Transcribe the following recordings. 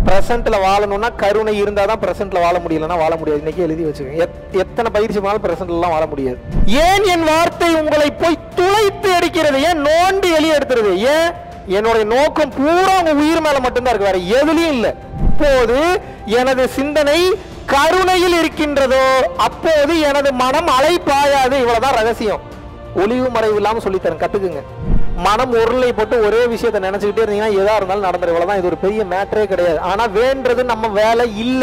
பிரசன்ட்ல வாழணும்னா கருணை இருந்தால் தான் பிரசன்ட்ல வாழ முடியலன்னா வாழ முடியாது இன்னைக்கு எழுதி வச்சுக்கோங்க எத்- எத்தனை பயிற்சி பண்ணாலும் பிரசன்ட்லாம் வாழ முடியாது ஏன் என் வார்த்தை உங்களை போய் துளைத்து அடிக்கிறது ஏன் நோண்டி வெளியே எடுத்துறது ஏன் என்னுடைய நோக்கம் பூரா உங்க உயிர் மேல மட்டும்தான் இருக்கு வேற எதுலயும் இல்ல இப்போது எனது சிந்தனை கருணையில் இருக்கின்றதோ அப்போது எனது மனம் அலைப்பாயாது இவ்வளவுதான் ரகசியம் ஒளிவு மறைவு இல்லாம சொல்லித்தரேன் கத்துக்குங்க மனம் உருளை போட்டு ஒரே விஷயத்தை நினைச்சுக்கிட்டே இருந்தீங்கன்னா எதா இருந்தாலும் நடந்துரும் இவ்வளவுதான் இது ஒரு பெரிய மேட்டரே கிடையாது ஆனா வேண்டது நம்ம வேலை இல்ல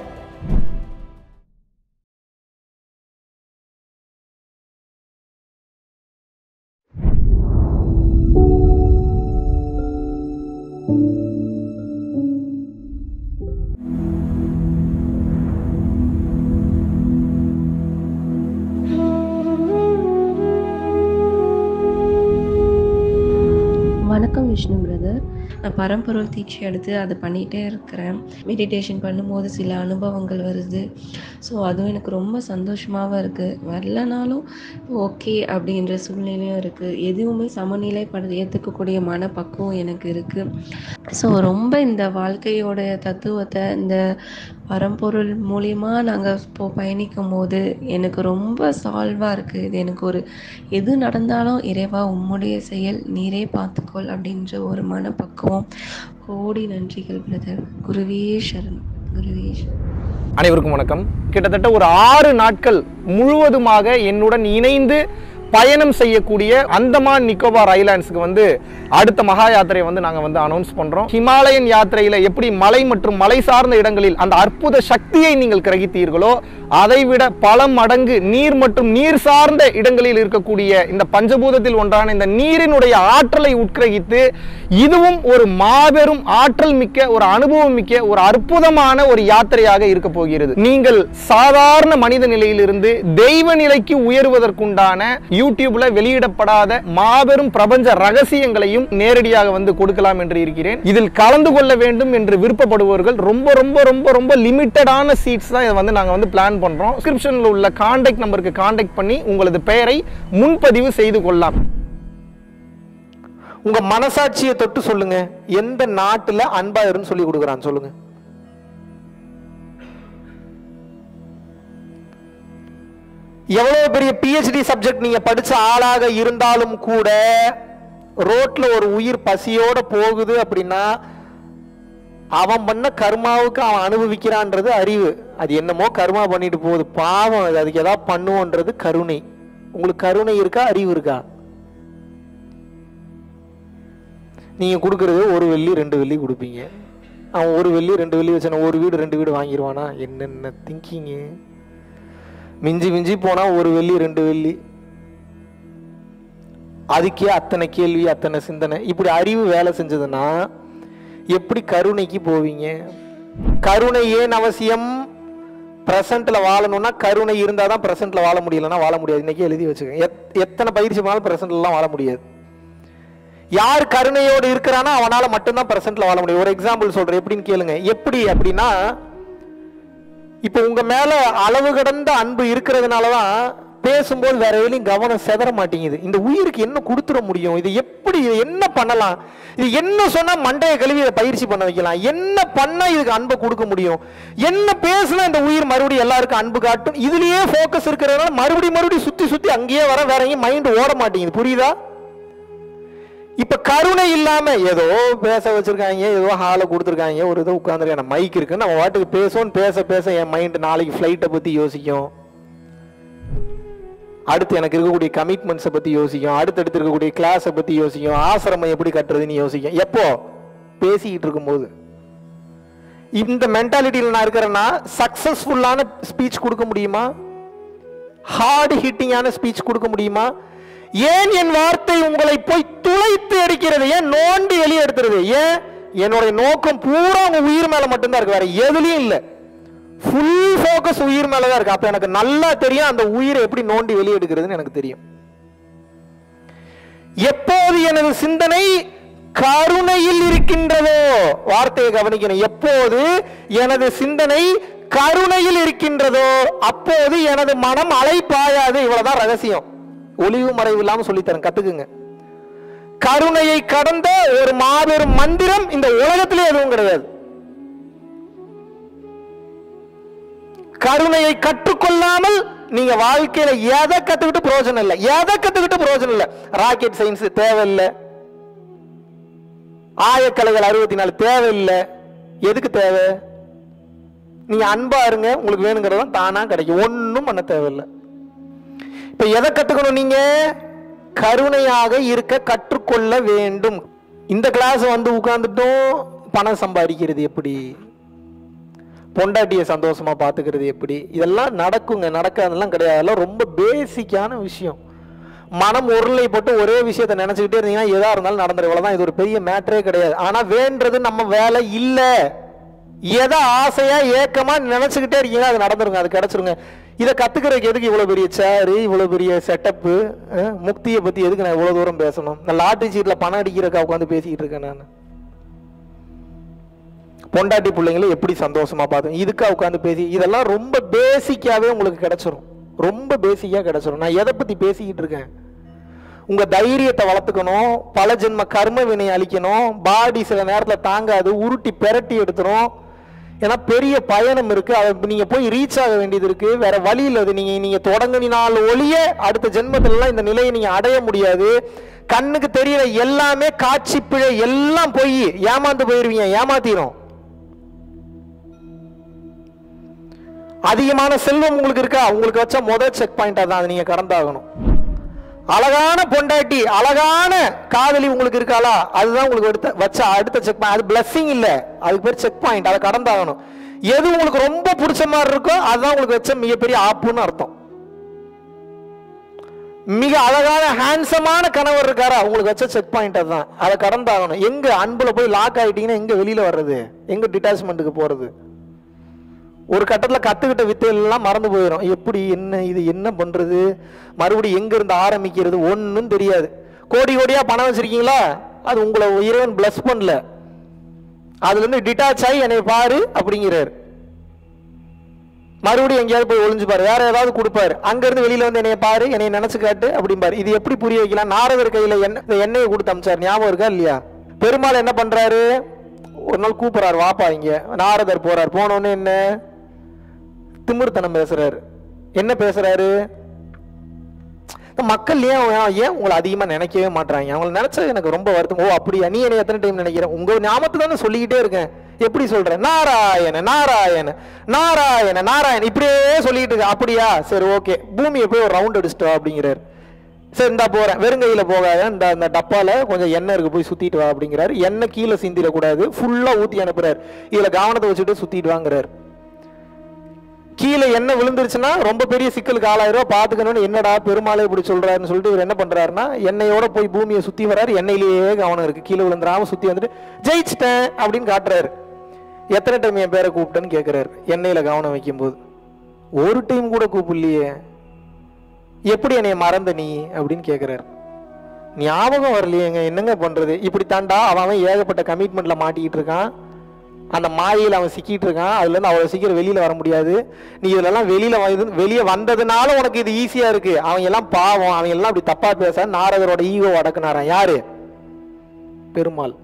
வணக்கம் விஷ்ணு பிரதர் நான் பரம்பொருள் தீட்சி எடுத்து அதை பண்ணிகிட்டே இருக்கிறேன் மெடிடேஷன் பண்ணும்போது சில அனுபவங்கள் வருது ஸோ அதுவும் எனக்கு ரொம்ப சந்தோஷமாகவும் இருக்குது வரலனாலும் ஓகே அப்படின்ற சூழ்நிலையும் இருக்குது எதுவுமே சமநிலைப்பட ஏற்றுக்கக்கூடிய மனப்பக்குவம் எனக்கு இருக்குது ஸோ ரொம்ப இந்த வாழ்க்கையோட தத்துவத்தை இந்த பரம்பொருள் மூலியமா நாங்கள் இப்போ பயணிக்கும் போது எனக்கு ரொம்ப சால்வாக இருக்குது இது எனக்கு ஒரு எது நடந்தாலும் இறைவா உம்முடைய செயல் நீரே பார்த்துக்கொள் அப்படின்ற ஒரு மனப்பக்குவம் கோடி நன்றிகள் பிரதர் குருவே சரணம் குருவே சரணம் அனைவருக்கும் வணக்கம் கிட்டத்தட்ட ஒரு ஆறு நாட்கள் முழுவதுமாக என்னுடன் இணைந்து பயணம் செய்யக்கூடிய அந்தமான் நிக்கோபார் ஐலாண்ட்ஸ்க்கு வந்து அடுத்த மகா யாத்திரையை வந்து நாங்கள் வந்து அனௌன்ஸ் பண்ணுறோம் ஹிமாலயன் யாத்திரையில் எப்படி மலை மற்றும் மலை சார்ந்த இடங்களில் அந்த அற்புத சக்தியை நீங்கள் கிரகித்தீர்களோ அதைவிட பல மடங்கு நீர் மற்றும் நீர் சார்ந்த இடங்களில் இருக்கக்கூடிய இந்த பஞ்சபூதத்தில் ஒன்றான இந்த நீரினுடைய ஆற்றலை உட்கிரகித்து இதுவும் ஒரு மாபெரும் ஆற்றல் மிக்க ஒரு அனுபவம் மிக்க ஒரு அற்புதமான ஒரு யாத்திரையாக இருக்க போகிறது நீங்கள் சாதாரண மனித நிலையிலிருந்து தெய்வ நிலைக்கு உயர்வதற்குண்டான யூடியூப்ல வெளியிடப்படாத மாபெரும் பிரபஞ்ச ரகசியங்களையும் நேரடியாக வந்து கொடுக்கலாம் என்று இருக்கிறேன் இதில் கலந்து கொள்ள வேண்டும் என்று விருப்பப்படுபவர்கள் ரொம்ப ரொம்ப ரொம்ப ரொம்ப லிமிட்டடான சீட்ஸ் தான் இதை வந்து நாங்க வந்து பிளான் பண்றோம் டிஸ்கிரிப்ஷன்ல உள்ள கான்டாக்ட் நம்பருக்கு கான்டாக்ட் பண்ணி உங்களது பெயரை முன்பதிவு செய்து கொள்ளலாம் உங்க மனசாட்சியை தொட்டு சொல்லுங்க எந்த நாட்டுல அன்பா இருன்னு சொல்லி கொடுக்குறான் சொல்லுங்க எவ்வளவு பெரிய பிஹெச்டி சப்ஜெக்ட் நீங்க படிச்ச ஆளாக இருந்தாலும் கூட ரோட்ல ஒரு உயிர் பசியோட போகுது அப்படின்னா அவன் பண்ண கர்மாவுக்கு அவன் அனுபவிக்கிறான்றது அறிவு அது என்னமோ கர்மா பண்ணிட்டு போகுது பாவம் அது அதுக்கு ஏதாவது பண்ணுவோன்றது கருணை உங்களுக்கு கருணை இருக்கா அறிவு இருக்கா நீங்க கொடுக்கறது ஒரு வெள்ளி ரெண்டு வெள்ளி கொடுப்பீங்க அவன் ஒரு வெள்ளி ரெண்டு வெள்ளி வச்சான ஒரு வீடு ரெண்டு வீடு வாங்கிடுவானா என்னென்ன திங்கிங்கு மிஞ்சி மிஞ்சி போனா ஒரு வெள்ளி ரெண்டு வெள்ளி அதுக்கே அத்தனை கேள்வி அத்தனை சிந்தனை இப்படி அறிவு வேலை செஞ்சதுன்னா எப்படி கருணைக்கு போவீங்க கருணை ஏன் அவசியம் பிரசன்ட்ல வாழணும்னா கருணை இருந்தால் தான் பிரசன்ட்ல வாழ முடியலன்னா வாழ முடியாது இன்னைக்கு எழுதி வச்சுக்கோங்க எத்- எத்தனை பயிற்சி பண்ணாலும் பிரசன்ட்லாம் வாழ முடியாது யார் கருணையோடு இருக்கிறானோ அவனால மட்டும்தான் பிரசன்ட்ல வாழ முடியும் ஒரு எக்ஸாம்பிள் சொல்றேன் எப்படின்னு கேளுங்க எப்படி அப்படின்னா இப்போ உங்க மேல அளவு கடந்த அன்பு இருக்கிறதுனால தான் பேசும்போது வேற எதுலையும் கவனம் செதற மாட்டேங்குது இந்த உயிருக்கு என்ன கொடுத்துட முடியும் இது எப்படி இது என்ன பண்ணலாம் இது என்ன சொன்னா மண்டையை கழுவி இதை பயிற்சி பண்ண வைக்கலாம் என்ன பண்ணா இதுக்கு அன்பை கொடுக்க முடியும் என்ன பேசினா இந்த உயிர் மறுபடியும் எல்லாருக்கும் அன்பு காட்டும் இதுலயே ஃபோக்கஸ் இருக்கிறதுனால மறுபடியும் மறுபடியும் சுத்தி சுத்தி அங்கேயே வர வேற எங்கேயும் மைண்ட் ஓட மாட்டேங்குது புரியுதா இப்ப கருணை இல்லாம ஏதோ பேச வச்சிருக்காங்க ஏதோ ஹாலை கொடுத்துருக்காங்க ஒரு ஏதோ உட்காந்துருக்காங்க மைக் இருக்கு நம்ம வாட்டுக்கு பேசுவோம் பேச பேச என் மைண்ட் நாளைக்கு ஃப்ளைட்டை பத்தி யோசிக்கும் அடுத்து எனக்கு இருக்கக்கூடிய கமிட்மெண்ட்ஸை பத்தி யோசிக்கும் அடுத்தடுத்து இருக்கக்கூடிய கிளாஸை பத்தி யோசிக்கும் ஆசிரமம் எப்படி கட்டுறதுன்னு யோசிக்கும் எப்போ பேசிக்கிட்டு இருக்கும்போது இந்த மென்டாலிட்டியில் நான் இருக்கிறேன்னா சக்சஸ்ஃபுல்லான ஸ்பீச் கொடுக்க முடியுமா ஹார்ட் ஹிட்டிங்கான ஸ்பீச் கொடுக்க முடியுமா ஏன் என் வார்த்தை உங்களை போய் துளைத்து அடிக்கிறது ஏன் நோண்டி வெளியே எடுத்துறது ஏன் என்னுடைய நோக்கம் பூரா உங்க உயிர் மேல மட்டும்தான் இருக்கு வேற எதுலயும் இல்ல ஃபுல் ஃபோக்கஸ் உயிர் மேல தான் இருக்கு அப்ப எனக்கு நல்லா தெரியும் அந்த உயிரை எப்படி நோண்டி வெளியே எடுக்கிறதுன்னு எனக்கு தெரியும் எப்போது எனது சிந்தனை கருணையில் இருக்கின்றதோ வார்த்தையை கவனிக்கணும் எப்போது எனது சிந்தனை கருணையில் இருக்கின்றதோ அப்போது எனது மனம் அலைப்பாயாது இவ்வளவுதான் ரகசியம் ஒளிவு மறைவு இல்லாம சொல்லித்தரேன் கத்துக்குங்க கருணையை கடந்த ஒரு மாபெரும் மந்திரம் இந்த உலகத்திலே எதுவும் கிடையாது கருணையை கற்றுக்கொள்ளாமல் நீங்க வாழ்க்கையில எதை கத்துக்கிட்டு பிரயோஜனம் இல்லை எதை கத்துக்கிட்டு பிரயோஜனம் இல்லை ராக்கெட் சயின்ஸ் தேவையில்லை ஆயக்கலைகள் அறுபத்தி நாலு தேவையில்லை எதுக்கு தேவை நீங்க அன்பா இருங்க உங்களுக்கு வேணுங்கிறதெல்லாம் தானா கிடைக்கும் ஒன்றும் பண்ண தேவையில்லை இப்ப எதை கத்துக்கணும் நீங்க கருணையாக இருக்க கற்றுக்கொள்ள வேண்டும் இந்த கிளாஸ் வந்து உட்கார்ந்துட்டும் பணம் சம்பாதிக்கிறது எப்படி பொண்டாட்டியை சந்தோஷமா பாத்துக்கிறது எப்படி இதெல்லாம் நடக்குங்க நடக்காதெல்லாம் கிடையாது அதெல்லாம் ரொம்ப பேசிக்கான விஷயம் மனம் உருளை போட்டு ஒரே விஷயத்தை நினைச்சுக்கிட்டே இருந்தீங்கன்னா எதா இருந்தாலும் நடந்துரு இவ்வளவுதான் இது ஒரு பெரிய மேட்டரே கிடையாது ஆனா வேண்டது நம்ம வேலை இல்ல எதை ஆசையா ஏக்கமா நினைச்சுக்கிட்டே இருக்கீங்க அது நடந்துருங்க அது கிடைச்சிருங்க இதை கத்துக்கிறதுக்கு எதுக்கு இவ்வளவு பெரிய சேரு இவ்வளவு பெரிய செட்டப்பு முக்தியை பத்தி எதுக்கு நான் இவ்வளவு தூரம் பேசணும் நான் லாட்டரி சீட்ல பணம் அடிக்கிறக்கா உட்காந்து பேசிக்கிட்டு இருக்கேன் நான் பொண்டாட்டி பிள்ளைங்களை எப்படி சந்தோஷமா பார்த்தோம் இதுக்கா உட்காந்து பேசி இதெல்லாம் ரொம்ப பேசிக்காவே உங்களுக்கு கிடைச்சிரும் ரொம்ப பேசிக்கா கிடைச்சிரும் நான் எதை பத்தி பேசிக்கிட்டு இருக்கேன் உங்க தைரியத்தை வளர்த்துக்கணும் பல ஜென்ம கர்ம வினை அழிக்கணும் பாடி சில நேரத்துல தாங்காது உருட்டி பெரட்டி எடுத்துரும் ஏன்னா பெரிய பயணம் இருக்கு அதை நீங்க போய் ரீச் ஆக வேண்டியது இருக்கு வேற வழி இல்லை அது நீங்க நீங்க தொடங்கினால் ஒளிய அடுத்த ஜென்மத்திலலாம் இந்த நிலையை நீங்க அடைய முடியாது கண்ணுக்கு தெரியற எல்லாமே காட்சி பிழை எல்லாம் போய் ஏமாந்து போயிருவீங்க ஏமாத்திரும் அதிகமான செல்வம் உங்களுக்கு இருக்கா உங்களுக்கு வச்ச முதல் செக் பாயிண்டா தான் அது நீங்க கடந்தாகணும் அழகான பொண்டாட்டி அழகான காதலி உங்களுக்கு இருக்காளா அதுதான் உங்களுக்கு எடுத்த வச்ச அடுத்த செக் பாயிண்ட் அது பிளஸ்ஸிங் இல்ல அதுக்கு பேர் செக் பாயிண்ட் அதை கடந்தாகணும் எது உங்களுக்கு ரொம்ப பிடிச்ச மாதிரி இருக்கோ அதுதான் உங்களுக்கு வச்ச மிகப்பெரிய ஆப்புன்னு அர்த்தம் மிக அழகான ஹேண்ட்ஸமான கணவர் இருக்காரா உங்களுக்கு வச்ச செக் பாயிண்ட் அதுதான் அதை கடந்தாகணும் எங்க அன்புல போய் லாக் ஆயிட்டீங்கன்னா எங்க வெளியில வர்றது எங்க டிட்டாச்மெண்ட்டுக்கு போறது ஒரு கட்டத்துல கத்துக்கிட்ட வித்தைகள் எல்லாம் மறந்து போயிடும் எப்படி என்ன இது என்ன பண்றது மறுபடியும் எங்க இருந்து ஆரம்பிக்கிறது ஒன்றும் தெரியாது கோடி கோடியா பணம் வச்சிருக்கீங்களா அது உங்களை இறைவன் பிளஸ் பண்ணல அதுல இருந்து டிட்டாச் ஆகி என்னை பாரு அப்படிங்கிறாரு மறுபடியும் எங்கேயாவது போய் ஒளிஞ்சு பாரு வேற ஏதாவது கொடுப்பாரு அங்க இருந்து வெளியில வந்து என்னைய பாரு என்னை நினைச்சு காட்டு அப்படிம்பாரு இது எப்படி புரிய வைக்கலாம் நாரதர் கையில எண்ணெய் இந்த எண்ணெயை கொடுத்து அமிச்சார் ஞாபகம் இருக்கா இல்லையா பெருமாள் என்ன பண்றாரு ஒரு நாள் கூப்பிடுறாரு வாப்பா இங்க நாரதர் போறார் போனோடனே என்ன திமிர்த்தனம் பேசுறாரு என்ன பேசுறாரு இந்த மக்கள் ஏன் ஏன் உங்களை அதிகமா நினைக்கவே மாட்றாங்க அவங்கள நினைச்சா எனக்கு ரொம்ப வருத்தம் ஓ அப்படியா நீ என்ன எத்தனை டைம் நினைக்கிற உங்க ஞாபகத்தை தானே சொல்லிக்கிட்டே இருக்கேன் எப்படி சொல்றேன் நாராயண நாராயண நாராயண நாராயண இப்படியே சொல்லிட்டு இருக்க அப்படியா சரி ஓகே பூமியை போய் ஒரு ரவுண்ட் அடிச்சிட்டு வா அப்படிங்கிறாரு சரி இந்தா போறேன் வெறுங்கையில போகாத இந்த இந்த டப்பால கொஞ்சம் எண்ணெய் இருக்கு போய் சுத்திட்டு வா அப்படிங்கிறாரு எண்ணெய் கீழே சிந்திடக்கூடாது ஃபுல்லா ஊத்தி அனுப்புறாரு இதுல கவனத்தை வச்சுட்டு சுத்திட்டு வாங்குறாரு கீழே எண்ணெய் விழுந்துருச்சுன்னா ரொம்ப பெரிய சிக்கலுக்கு ஆளாயிரம் பார்த்துக்கணும்னு என்னடா பெருமாளே இப்படி சொல்றாருன்னு சொல்லிட்டு இவர் என்ன பண்றாருன்னா எண்ணெயோட போய் பூமியை சுத்தி வராரு எண்ணெயிலேயே கவனம் இருக்கு கீழே விழுந்துராம சுத்தி வந்துட்டு ஜெயிச்சிட்டேன் அப்படின்னு காட்டுறாரு எத்தனை டைம் என் பேரை கூப்பிட்டேன்னு கேட்கிறாரு எண்ணெயில கவனம் வைக்கும்போது ஒரு டைம் கூட கூப்பிடலையே எப்படி என்னைய மறந்த நீ அப்படின்னு கேட்கிறாரு ஞாபகம் வரலையேங்க என்னங்க பண்றது இப்படி தாண்டா அவன் அவன் ஏகப்பட்ட கமிட்மெண்ட்ல மாட்டிக்கிட்டு இருக்கான் அந்த மாயையில் அவன் சிக்கிட்டு இருக்கான் அதுல இருந்து அவ்வளவு சீக்கிரம் வெளியில வர முடியாது நீ இதுல எல்லாம் வெளியில வந்து வெளியே வந்ததுனால உனக்கு இது ஈஸியா இருக்கு அவங்க எல்லாம் பாவம் அவங்க எல்லாம் அப்படி தப்பா பேச நாரதரோட ஈகோ அடக்குனாராம் யாரு பெருமாள்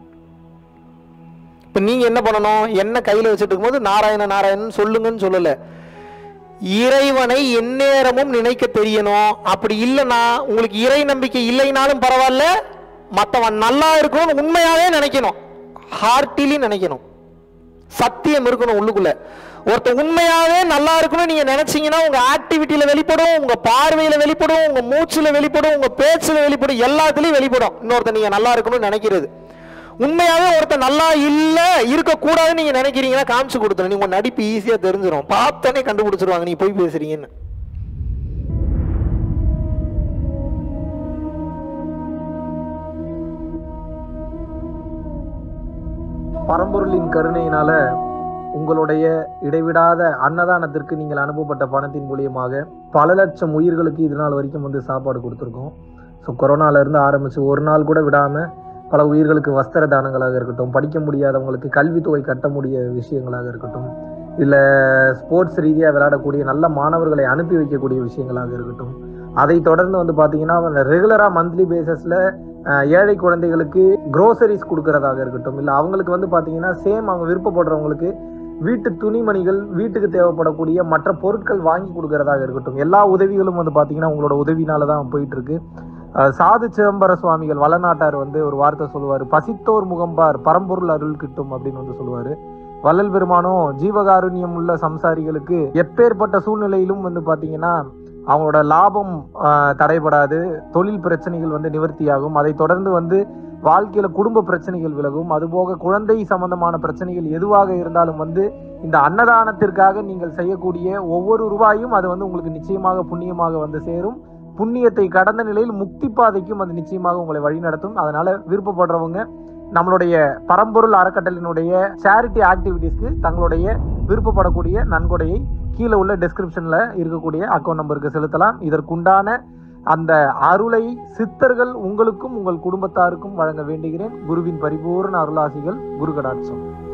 இப்ப நீங்க என்ன பண்ணணும் என்ன கையில வச்சுட்டு இருக்கும்போது நாராயண நாராயணன் சொல்லுங்கன்னு சொல்லல இறைவனை எந்நேரமும் நினைக்க தெரியணும் அப்படி இல்லைன்னா உங்களுக்கு இறை நம்பிக்கை இல்லைனாலும் பரவாயில்ல மத்தவன் நல்லா இருக்கணும்னு உண்மையாவே நினைக்கணும் ஹார்ட்டிலி நினைக்கணும் சத்தியம் இருக்கணும் உள்ளுக்குள்ள ஒருத்தன் உண்மையாவே நல்லா இருக்கணும் நீங்க நினைச்சீங்கன்னா உங்க ஆக்டிவிட்டியில வெளிப்படும் உங்க பார்வையில வெளிப்படும் உங்க மூச்சுல வெளிப்படும் உங்க பேச்சுல வெளிப்படும் எல்லாத்துலயும் வெளிப்படும் இன்னொருத்தன் நீங்க நல்லா இருக்கணும்னு நினைக்கிறது உண்மையாவே ஒருத்தன் நல்லா இல்ல இருக்க கூடாதுன்னு நீங்க நினைக்கிறீங்கன்னா காமிச்சு கொடுத்துரும் நீங்க உங்க நடிப்பு ஈஸியா தெரிஞ்சிடும் பார்த்தோன்னே கண்டுபிடிச்சிருவாங்க நீங்க போய் பேசுறீங்கன்னு பரம்பொருளின் கருணையினால உங்களுடைய இடைவிடாத அன்னதானத்திற்கு நீங்கள் அனுப்பப்பட்ட பணத்தின் மூலியமாக பல லட்சம் உயிர்களுக்கு இது நாள் வரைக்கும் வந்து சாப்பாடு கொடுத்துருக்கோம் ஸோ கொரோனால இருந்து ஆரம்பிச்சு ஒரு நாள் கூட விடாம பல உயிர்களுக்கு வஸ்திர தானங்களாக இருக்கட்டும் படிக்க முடியாதவங்களுக்கு கல்வித்தொகை கட்ட முடிய விஷயங்களாக இருக்கட்டும் இல்லை ஸ்போர்ட்ஸ் ரீதியாக விளையாடக்கூடிய நல்ல மாணவர்களை அனுப்பி வைக்கக்கூடிய விஷயங்களாக இருக்கட்டும் அதை தொடர்ந்து வந்து பார்த்தீங்கன்னா ரெகுலராக மந்த்லி பேசிஸில் ஏழை குழந்தைகளுக்கு க்ரோசரிஸ் கொடுக்கறதாக இருக்கட்டும் இல்லை அவங்களுக்கு வந்து பார்த்தீங்கன்னா சேம் அவங்க விருப்பப்படுறவங்களுக்கு வீட்டு துணிமணிகள் வீட்டுக்கு தேவைப்படக்கூடிய மற்ற பொருட்கள் வாங்கி கொடுக்கறதாக இருக்கட்டும் எல்லா உதவிகளும் வந்து பார்த்தீங்கன்னா உங்களோட உதவினால தான் போயிட்டு இருக்கு அஹ் சாது சிதம்பர சுவாமிகள் வளநாட்டார் வந்து ஒரு வார்த்தை சொல்லுவார் பசித்தோர் முகம்பார் பரம்பொருள் அருள் கிட்டும் அப்படின்னு வந்து சொல்லுவாரு வள்ளல் பெருமானும் ஜீவகாருண்யம் உள்ள சம்சாரிகளுக்கு எப்பேற்பட்ட சூழ்நிலையிலும் வந்து பார்த்தீங்கன்னா அவங்களோட லாபம் ஆஹ், தடைபடாது தொழில் பிரச்சனைகள் வந்து நிவர்த்தியாகும் அதை தொடர்ந்து வந்து வாழ்க்கையில குடும்ப பிரச்சனைகள் விலகும் அதுபோக குழந்தை சம்பந்தமான பிரச்சனைகள் எதுவாக இருந்தாலும் வந்து இந்த அன்னதானத்திற்காக நீங்கள் செய்யக்கூடிய ஒவ்வொரு ரூபாயும் அது வந்து உங்களுக்கு நிச்சயமாக புண்ணியமாக வந்து சேரும் புண்ணியத்தை கடந்த நிலையில் முக்தி பாதைக்கும் அது நிச்சயமாக உங்களை வழிநடத்தும் அதனால விருப்பப்படுறவங்க நம்மளுடைய பரம்பொருள் அறக்கட்டளினுடைய சேரிட்டி ஆக்டிவிட்டீஸ்க்கு தங்களுடைய விருப்பப்படக்கூடிய நன்கொடையை கீழே உள்ள டெஸ்கிரிப்ஷன்ல இருக்கக்கூடிய அக்கௌண்ட் நம்பருக்கு செலுத்தலாம் இதற்குண்டான அந்த அருளை சித்தர்கள் உங்களுக்கும் உங்கள் குடும்பத்தாருக்கும் வழங்க வேண்டுகிறேன் குருவின் பரிபூர்ண அருளாசிகள் குரு கடாட்சம்